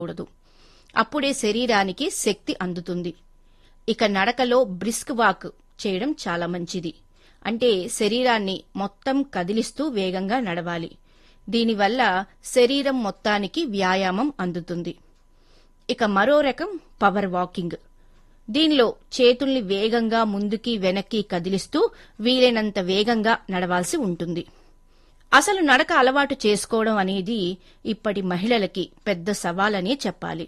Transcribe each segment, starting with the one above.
కూడదు అప్పుడే శరీరానికి శక్తి అందుతుంది ఇక నడకలో బ్రిస్క్ వాక్ చేయడం చాలా మంచిది అంటే శరీరాన్ని మొత్తం కదిలిస్తూ వేగంగా నడవాలి దీనివల్ల శరీరం మొత్తానికి వ్యాయామం అందుతుంది ఇక మరో రకం పవర్ వాకింగ్ దీనిలో చేతుల్ని వేగంగా ముందుకి వెనక్కి కదిలిస్తూ వీలైనంత వేగంగా నడవాల్సి ఉంటుంది అసలు నడక అలవాటు చేసుకోవడం అనేది ఇప్పటి మహిళలకి పెద్ద సవాలనే చెప్పాలి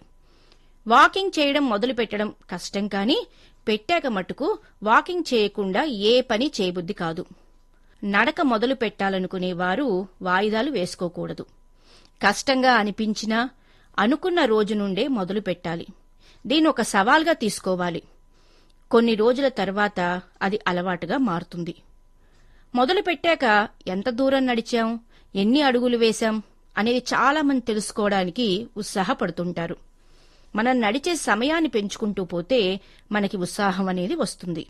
వాకింగ్ చేయడం మొదలు పెట్టడం కష్టం కానీ పెట్టాక మటుకు వాకింగ్ చేయకుండా ఏ పని చేయబుద్ది కాదు నడక మొదలు పెట్టాలనుకునే వారు వాయిదాలు వేసుకోకూడదు కష్టంగా అనిపించినా అనుకున్న రోజు నుండే మొదలు పెట్టాలి దీని ఒక సవాల్గా తీసుకోవాలి కొన్ని రోజుల తర్వాత అది అలవాటుగా మారుతుంది మొదలు పెట్టాక ఎంత దూరం నడిచాం ఎన్ని అడుగులు వేశాం అనేది చాలా మంది తెలుసుకోవడానికి ఉత్సాహపడుతుంటారు మనం నడిచే సమయాన్ని పెంచుకుంటూ పోతే మనకి ఉత్సాహం అనేది వస్తుంది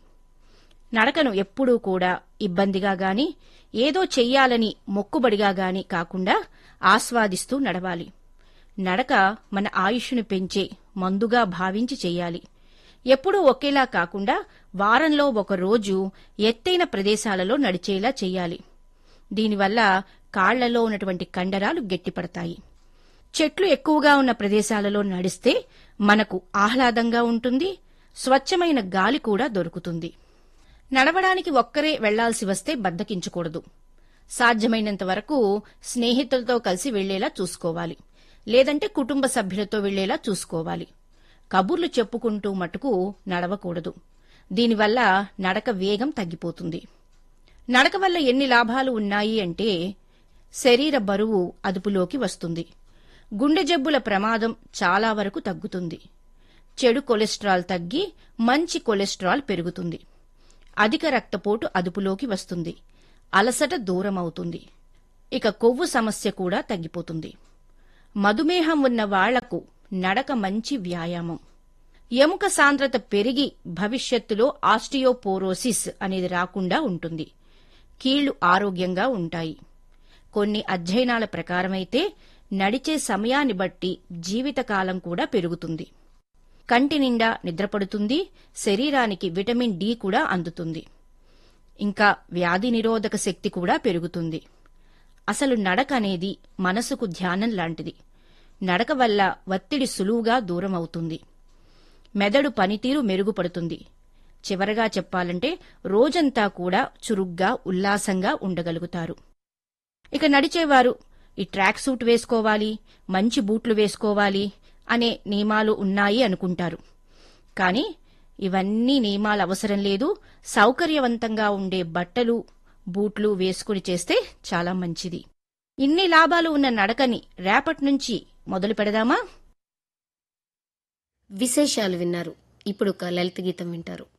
నడకను ఎప్పుడూ కూడా ఇబ్బందిగా గాని ఏదో చెయ్యాలని మొక్కుబడిగా గాని కాకుండా ఆస్వాదిస్తూ నడవాలి నడక మన ఆయుష్ను పెంచే మందుగా భావించి చెయ్యాలి ఎప్పుడూ ఒకేలా కాకుండా వారంలో ఒక రోజు ఎత్తైన ప్రదేశాలలో నడిచేలా చెయ్యాలి దీనివల్ల కాళ్లలో ఉన్నటువంటి కండరాలు గట్టిపడతాయి చెట్లు ఎక్కువగా ఉన్న ప్రదేశాలలో నడిస్తే మనకు ఆహ్లాదంగా ఉంటుంది స్వచ్ఛమైన గాలి కూడా దొరుకుతుంది నడవడానికి ఒక్కరే వెళ్లాల్సి వస్తే బద్దకించకూడదు సాధ్యమైనంత వరకు స్నేహితులతో కలిసి వెళ్లేలా చూసుకోవాలి లేదంటే కుటుంబ సభ్యులతో వెళ్లేలా చూసుకోవాలి కబుర్లు చెప్పుకుంటూ మటుకు నడవకూడదు దీనివల్ల నడక వేగం తగ్గిపోతుంది నడక వల్ల ఎన్ని లాభాలు ఉన్నాయి అంటే శరీర బరువు అదుపులోకి వస్తుంది గుండె జబ్బుల ప్రమాదం చాలా వరకు తగ్గుతుంది చెడు కొలెస్ట్రాల్ తగ్గి మంచి కొలెస్ట్రాల్ పెరుగుతుంది అధిక రక్తపోటు అదుపులోకి వస్తుంది అలసట దూరమవుతుంది ఇక కొవ్వు సమస్య కూడా తగ్గిపోతుంది మధుమేహం ఉన్న వాళ్లకు నడక మంచి వ్యాయామం ఎముక సాంద్రత పెరిగి భవిష్యత్తులో ఆస్టియోపోరోసిస్ అనేది రాకుండా ఉంటుంది కీళ్లు ఆరోగ్యంగా ఉంటాయి కొన్ని అధ్యయనాల ప్రకారమైతే నడిచే సమయాన్ని బట్టి జీవితకాలం కూడా పెరుగుతుంది కంటి నిండా నిద్రపడుతుంది శరీరానికి విటమిన్ డి కూడా అందుతుంది ఇంకా వ్యాధి నిరోధక శక్తి కూడా పెరుగుతుంది అసలు నడక అనేది మనసుకు ధ్యానం లాంటిది నడక వల్ల ఒత్తిడి సులువుగా దూరమవుతుంది మెదడు పనితీరు మెరుగుపడుతుంది చివరగా చెప్పాలంటే రోజంతా కూడా చురుగ్గా ఉల్లాసంగా ఉండగలుగుతారు ఇక నడిచేవారు ఈ ట్రాక్ సూట్ వేసుకోవాలి మంచి బూట్లు వేసుకోవాలి అనే నియమాలు ఉన్నాయి అనుకుంటారు కానీ ఇవన్నీ నియమాలు అవసరం లేదు సౌకర్యవంతంగా ఉండే బట్టలు బూట్లు వేసుకుని చేస్తే చాలా మంచిది ఇన్ని లాభాలు ఉన్న నడకని రేపటి నుంచి మొదలు పెడదామా విశేషాలు విన్నారు ఇప్పుడు ఒక లలిత గీతం వింటారు